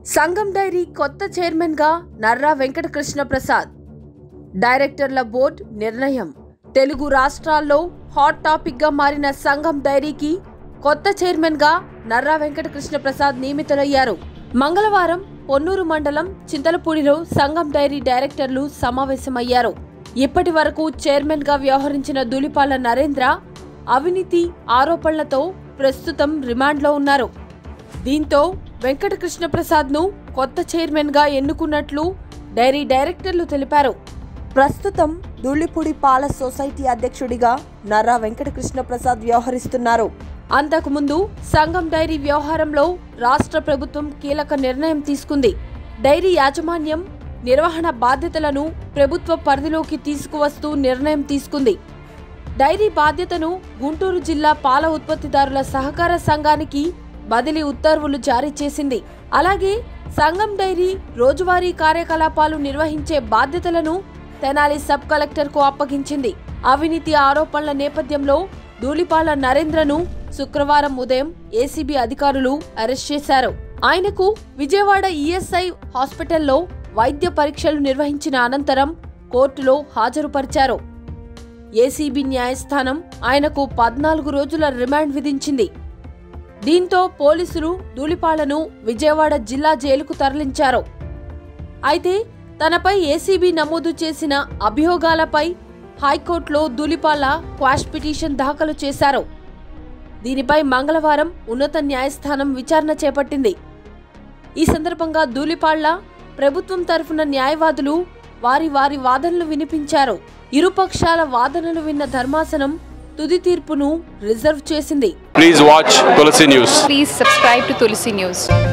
సంఘం డైరీ కొత్త చైర్మన్ గా నర్రా వెంకటకృష్ణ ప్రసాద్ డైరెక్టర్ల బోర్డు నిర్ణయం తెలుగు రాష్ట్రాల్లో హాట్ టాపిక్ గా మారిన సంఘం డైరీకి కొత్త చైర్మన్ గా నర్రా వెంకటకృష్ణ ప్రసాద్ నియమితులయ్యారు మంగళవారం పొన్నూరు మండలం చింతలపూడిలో సంఘం డైరీ డైరెక్టర్లు సమావేశమయ్యారు ఇప్పటి వరకు చైర్మన్ గా వ్యవహరించిన దులిపాల నరేంద్ర అవినీతి ఆరోపణలతో ప్రస్తుతం రిమాండ్లో ఉన్నారు దీంతో వెంకటకృష్ణ ప్రసాద్ ను కొత్త చైర్మన్ గా ఎన్నుకున్నట్లు డైరీ డైరెక్టర్లు తెలిపారు ప్రస్తుతం ధూళిపూడి పాల సొసైటీ అధ్యక్షుడిగా నర్రా వెంకటకృష్ణ ప్రసాద్ వ్యవహరిస్తున్నారు అంతకుముందు సంఘం డైరీ వ్యవహారంలో రాష్ట్ర ప్రభుత్వం కీలక నిర్ణయం తీసుకుంది డైరీ యాజమాన్యం నిర్వహణ బాధ్యతలను ప్రభుత్వ పరిధిలోకి తీసుకువస్తూ నిర్ణయం తీసుకుంది డైరీ బాధ్యతను గుంటూరు జిల్లా పాల ఉత్పత్తిదారుల సహకార సంఘానికి బదిలీ ఉత్తర్వులు జారీ చేసింది అలాగే సంఘం డైరీ రోజువారీ కార్యకలాపాలు నిర్వహించే బాధ్యతలను తెనాలి సబ్ కలెక్టర్కు అప్పగించింది అవినీతి ఆరోపణల నేపథ్యంలో ధూళిపాల నరేంద్రను శుక్రవారం ఉదయం ఏసీబీ అధికారులు అరెస్ట్ చేశారు ఆయనకు విజయవాడ ఈఎస్ఐ హాస్పిటల్లో వైద్య పరీక్షలు నిర్వహించిన అనంతరం కోర్టులో హాజరుపరిచారు ఏసీబీ న్యాయస్థానం ఆయనకు పద్నాలుగు రోజుల రిమాండ్ విధించింది దీంతో పోలీసులు ధూళిపాలను విజయవాడ జిల్లా జైలుకు తరలించారు అయితే తనపై ఏసీబీ నమోదు చేసిన అభియోగాలపై హైకోర్టులో ధూళిపాల క్వాష్ పిటిషన్ దాఖలు చేశారు దీనిపై మంగళవారం ఉన్నత న్యాయస్థానం విచారణ చేపట్టింది ఈ సందర్భంగా ధూళిపాళ్ల ప్రభుత్వం తరఫున న్యాయవాదులు వారి వారి వాదనలు వినిపించారు ఇరుపక్షాల వాదనలు విన్న ధర్మాసనం తుది తీర్పును రిజర్వ్ చేసింది Please watch Tulsi News. Please subscribe to Tulsi News.